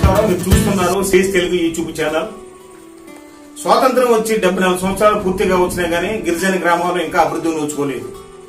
నమస్కారం మీరు చూస్తున్నారు సేస్ తెలుగు యూట్యూబ్ ఛానల్ స్వాతంత్రం వచ్చి డెబ్బై నాలుగు సంవత్సరాలు పూర్తిగా వచ్చినా గానీ గిరిజన గ్రామాల్లో ఇంకా అభివృద్ధి నోచుకోలేదు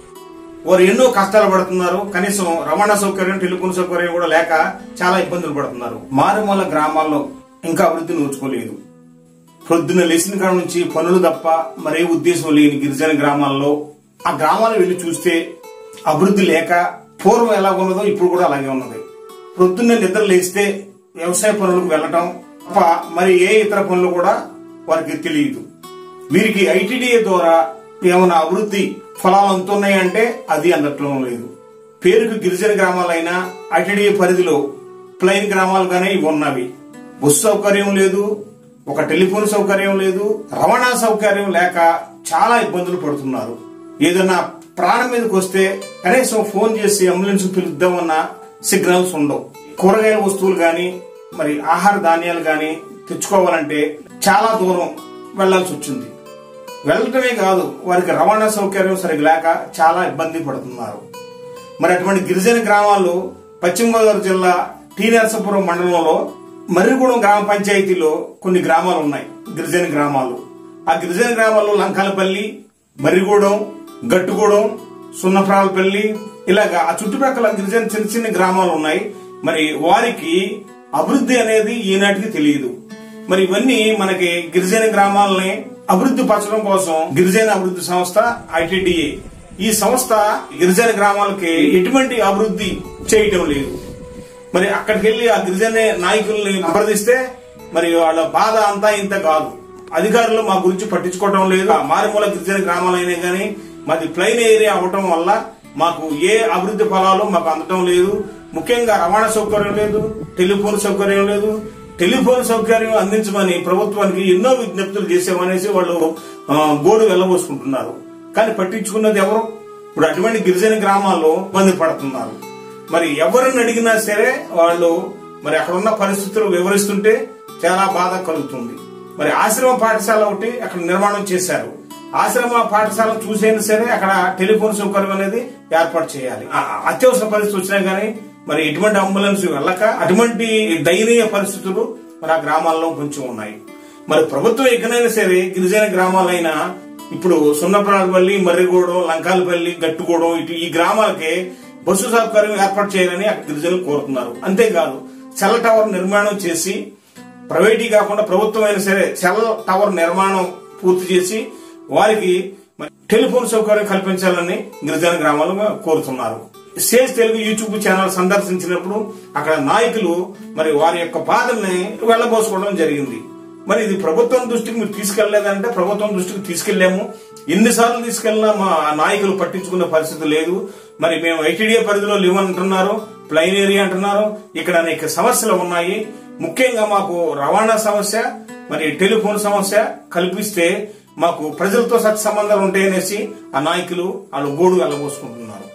వారు ఎన్నో కష్టాలు పడుతున్నారు కనీసం రవాణా సౌకర్యం టెలిఫోన్ సౌకర్యం కూడా లేక చాలా ఇబ్బందులు పడుతున్నారు మారుమూల గ్రామాల్లో ఇంకా అభివృద్ధి నోచుకోలేదు ప్రొద్దున లేచిన కాడ నుంచి పనులు తప్ప మరే ఉద్దేశం లేని గిరిజన గ్రామాల్లో ఆ గ్రామాలు వెళ్లి చూస్తే అభివృద్ధి లేక పూర్వం ఎలా ఉన్నదో ఇప్పుడు కూడా అలాగే ఉన్నది ప్రొద్దున్న నిద్ర లేస్తే వ్యవసాయ పనులకు వెళ్ళటం తప్ప మరి ఏ ఇతర పనులు కూడా వారికి తెలియదు వీరికి ఐటీడీఏ ద్వారా ఏమైనా అభివృద్ధి ఫలాలు అందుతున్నాయంటే అది అందట్లో లేదు పేరుకు గిరిజన గ్రామాలైనా ఐటీడీఏ పరిధిలో ప్లైన్ గ్రామాలుగానే ఇవి ఉన్నవి బస్సు సౌకర్యం లేదు ఒక టెలిఫోన్ సౌకర్యం లేదు రవాణా సౌకర్యం లేక చాలా ఇబ్బందులు పడుతున్నారు ఏదైనా ప్రాణం మీదకి వస్తే కనీసం ఫోన్ చేసి అంబులెన్స్ పిలుద్దామన్న సిగ్నల్స్ ఉండవు కూరగాయల వస్తువులు గాని మరి ఆహార ధాన్యాలు గాని తెచ్చుకోవాలంటే చాలా దూరం వెళ్లాల్సి వచ్చింది వెళ్ళటమే కాదు వారికి రవాణా సౌకర్యం సరిగ్గా లేక చాలా ఇబ్బంది పడుతున్నారు మరి అటువంటి గిరిజన గ్రామాలు పశ్చిమ గోదావరి జిల్లా టీ నరసాపురం మండలంలో మర్రిగూడెం గ్రామ పంచాయతీలో కొన్ని గ్రామాలు ఉన్నాయి గిరిజన గ్రామాలు ఆ గిరిజన గ్రామాల్లో లంకాలపల్లి మర్రిగూడెం గట్టుగూడెం సున్నప్రాలపల్లి ఇలాగా ఆ చుట్టుపక్కల గిరిజన చిన్న చిన్న గ్రామాలు ఉన్నాయి మరి వారికి అభివృద్ధి అనేది ఈనాటికి తెలియదు మరి ఇవన్నీ మనకి గిరిజన గ్రామాలని అభివృద్ధి పరచడం కోసం గిరిజన అభివృద్ధి సంస్థ ఐటీడీఏ ఈ సంస్థ గిరిజన గ్రామాలకి ఎటువంటి అభివృద్ధి చేయటం లేదు మరి అక్కడికి వెళ్లి ఆ గిరిజన నాయకుల్ని సంప్రదిస్తే మరి వాళ్ళ బాధ అంతా ఇంత కాదు అధికారులు మా గురించి పట్టించుకోవడం లేదు ఆ మారుమూల గిరిజన గ్రామాలైనా గానీ మాది ప్లైన్ ఏరియా అవటం వల్ల మాకు ఏ అభివృద్ధి ఫలాలు మాకు అందటం లేదు ముఖ్యంగా రవాణా సౌకర్యం లేదు టెలిఫోన్ సౌకర్యం లేదు టెలిఫోన్ సౌకర్యం అందించమని ప్రభుత్వానికి ఎన్నో విజ్ఞప్తులు చేసామనేసి వాళ్ళు ఆ, గోడు వెళ్ళబోసుకుంటున్నారు కానీ పట్టించుకున్నది ఎవరు ఇప్పుడు అటువంటి గిరిజన గ్రామాల్లో ఇబ్బంది పడుతున్నారు మరి ఎవరిని అడిగినా సరే వాళ్ళు మరి అక్కడ ఉన్న పరిస్థితులు వివరిస్తుంటే చాలా బాధ కలుగుతుంది మరి ఆశ్రమ పాఠశాల ఒకటి అక్కడ నిర్మాణం చేశారు ఆశ్రమ పాఠశాల చూసైనా సరే అక్కడ టెలిఫోన్ సౌకర్యం అనేది ఏర్పాటు చేయాలి ఆ- ఆ అత్యవసర పరిస్థితి వచ్చినా గానీ మరి ఎటువంటి అంబులెన్స్ వెళ్ళక అటువంటి దయనీయ పరిస్థితులు మరి ఆ గ్రామాల్లో కొంచెం ఉన్నాయి మరి ప్రభుత్వం ఎక్కడైనా సరే గిరిజన గ్రామాలైన ఇప్పుడు సున్నప్రాలపల్లి మర్రిగూడెం లంకాలపల్లి గట్టుగూడెం ఇటు ఈ గ్రామాలకి బస్సు సౌకర్యం ఏర్పాటు చేయాలని అక్కడ గిరిజనులు కోరుతున్నారు అంతేకాదు సెల్ టవర్ నిర్మాణం చేసి ప్రైవేటీ కాకుండా ప్రభుత్వం అయినా సరే సెల్ టవర్ నిర్మాణం పూర్తి చేసి వారికి మరి టెలిఫోన్ సౌకర్యం కల్పించాలని గిరిజన గ్రామాలు కోరుతున్నారు సేజ్ తెలుగు యూట్యూబ్ ఛానల్ సందర్శించినప్పుడు అక్కడ నాయకులు మరి వారి యొక్క బాధల్ని వెళ్లబోసుకోవడం జరిగింది మరి ఇది ప్రభుత్వం దృష్టికి మీరు తీసుకెళ్లేదంటే ప్రభుత్వం దృష్టికి తీసుకెళ్లాము ఎన్నిసార్లు తీసుకెళ్లినా మా నాయకులు పట్టించుకునే పరిస్థితి లేదు మరి మేము ఐటీడీఏ పరిధిలో లేవంటున్నారు ప్లైన్ ఏరియా అంటున్నారు ఇక్కడ అనేక సమస్యలు ఉన్నాయి ముఖ్యంగా మాకు రవాణా సమస్య మరి టెలిఫోన్ సమస్య కల్పిస్తే మాకు ప్రజలతో సత్య సంబంధాలు ఉంటాయనేసి ఆ నాయకులు వాళ్ళు గోడు వెళ్ళబోసుకుంటున్నారు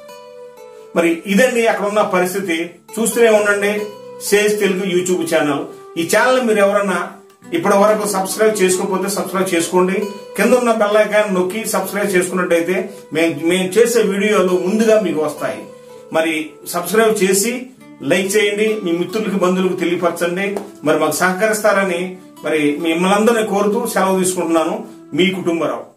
మరి ఇదండి అక్కడ ఉన్న పరిస్థితి చూస్తూనే ఉండండి సేజ్ తెలుగు యూట్యూబ్ ఛానల్ ఈ ఛానల్ మీరు ఎవరన్నా ఇప్పటి వరకు సబ్స్క్రైబ్ చేసుకోకపోతే సబ్స్క్రైబ్ చేసుకోండి కింద ఉన్న బెల్ ఐకాన్ నొక్కి సబ్స్క్రైబ్ చేసుకున్నట్టయితే మేము మేము చేసే వీడియోలు ముందుగా మీకు వస్తాయి మరి సబ్స్క్రైబ్ చేసి లైక్ చేయండి మీ మిత్రులకి బంధువులకు తెలియపరచండి మరి మాకు సహకరిస్తారని మరి మిమ్మల్ని అందరినీ కోరుతూ సెలవు తీసుకుంటున్నాను మీ కుటుంబరావు